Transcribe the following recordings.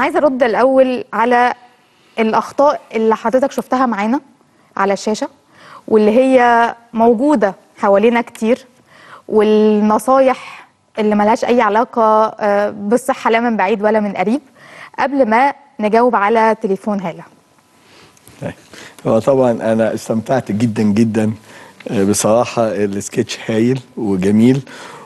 عايزه ارد الاول على الاخطاء اللي حضرتك شفتها معانا على الشاشه واللي هي موجوده حوالينا كتير والنصايح اللي ملهاش اي علاقه آه، بالصحه لا من بعيد ولا من قريب قبل ما نجاوب على تليفون هاله طيب. هو طبعا انا استمتعت جدا جدا آه، بصراحه السكتش هايل وجميل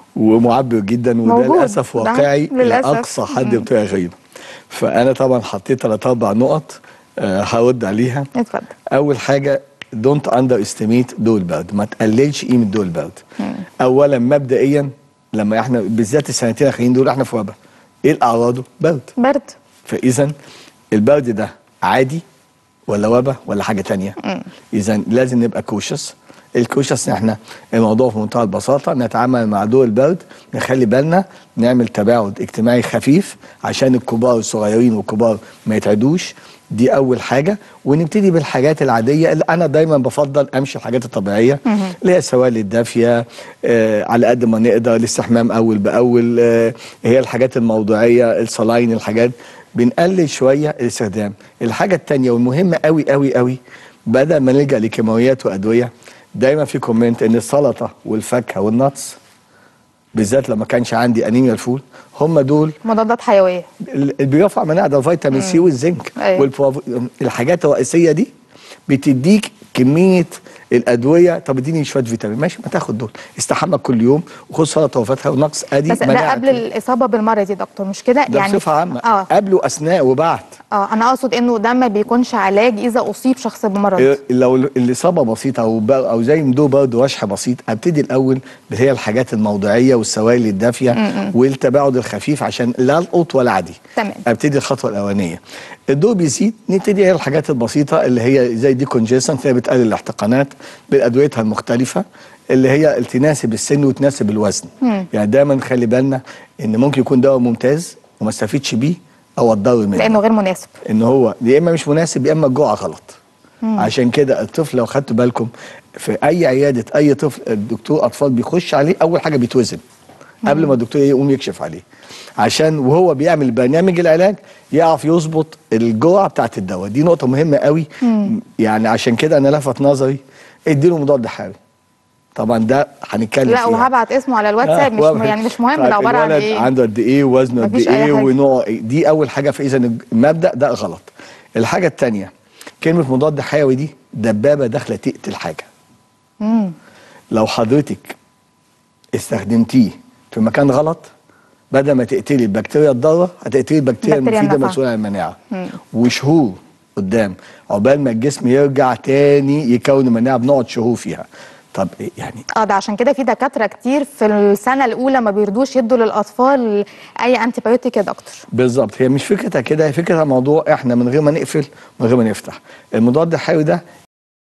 ومعبر جدا وده موجود. للاسف ده واقعي للأسف. لاقصى حد بطريقه غريبه فانا طبعا حطيت ثلاث اربع نقط آه، هرد عليها اتفضل اول حاجه دونت اندر استيميت دول برد ما تقللش قيمه دول برد اولا مبدئيا لما احنا بالذات السنتين الاخرين دول احنا في وباء ايه الاعراض برد برد فاذا البرد ده عادي ولا وباء ولا حاجه تانية اذا لازم نبقى كوشس الكوشس احنا الموضوع في منتهى البساطه نتعامل مع دول البرد نخلي بالنا نعمل تباعد اجتماعي خفيف عشان الكبار والصغيرين والكبار ما يتعدوش دي اول حاجه ونبتدي بالحاجات العاديه اللي انا دايما بفضل امشي الحاجات الطبيعيه اللي هي السوائل الدافيه آه على قد ما نقدر الاستحمام اول باول آه هي الحاجات الموضوعيه الصلاين الحاجات بنقلل شويه الاستخدام الحاجه الثانيه والمهمه قوي قوي قوي بدل ما نلجا لكيماويات وادويه دايما في كومنت ان السلطه والفاكهه والنتس بالذات لما كانش عندي انيميا الفول هم دول مضادات حيويه اللي بيرفع مناعه ده الفيتامين سي والزنك أيوة. والبروف... الحاجات الرئيسيه دي بتديك كميه الادويه طب اديني شويه فيتامين ماشي ما تاخد دول استحمى كل يوم وخد سلطه وفاكهه ونقص ادي بس ده مناعة. قبل الاصابه بالمرض يا دكتور مش كده ده يعني بصفه عامه اه قبل واثناء وبعد اه انا اقصد انه ده ما بيكونش علاج اذا اصيب شخص بمرض لو الاصابه بسيطه او بر- او زي مدو برضه رشح بسيط ابتدي الاول اللي هي الحاجات الموضعيه والسوائل الدافيه والتباعد الخفيف عشان لا القط ولا عادي تمام. ابتدي الخطوه الاولانيه الضوء بيزيد نبتدي هي الحاجات البسيطه اللي هي زي دي كونجيسنت اللي بتقلل الاحتقانات بادويتها المختلفه اللي هي تناسب السن وتناسب الوزن يعني دايما نخلي بالنا ان ممكن يكون دواء ممتاز وما استفيدش بيه او اتضرر منه لانه غير مناسب ان هو يا اما مش مناسب يا اما الجرعه غلط عشان كده الطفل لو خدتوا بالكم في اي عياده اي طفل الدكتور اطفال بيخش عليه اول حاجه بيتوزن قبل ما الدكتور يقوم يكشف عليه عشان وهو بيعمل برنامج العلاج يعرف يظبط الجرعه بتاعت الدواء دي نقطه مهمه قوي يعني عشان كده انا لفت نظري اديله مضاد حيوي طبعا ده هنتكلم لا فيها. وهبعت اسمه على الواتساب مش آه، يعني مش مهم طيب ده عباره عن الولد ايه عنده قد ايه وزنه قد مفيش أي ايه حاجة. ونوعه ايه دي اول حاجه فاذا المبدا ده غلط الحاجه الثانيه كلمه مضاد حيوي دي دبابه داخله تقتل حاجه لو حضرتك استخدمتيه في مكان غلط بدل ما تقتلي البكتيريا الضاره هتقتلي البكتيريا البكتيريا المفيده النافعة. المسؤوله عن المناعه وشهور قدام عقبال ما الجسم يرجع تاني يكون مناعه بنقعد شهور فيها طب إيه يعني اه ده عشان كده في دكاتره كتير في السنه الاولى ما بيرضوش يدوا للاطفال اي انتي بايوتيك يا دكتور بالظبط هي مش فكرتها كده هي فكرتها موضوع احنا من غير ما نقفل من غير ما نفتح المضاد الحيوي ده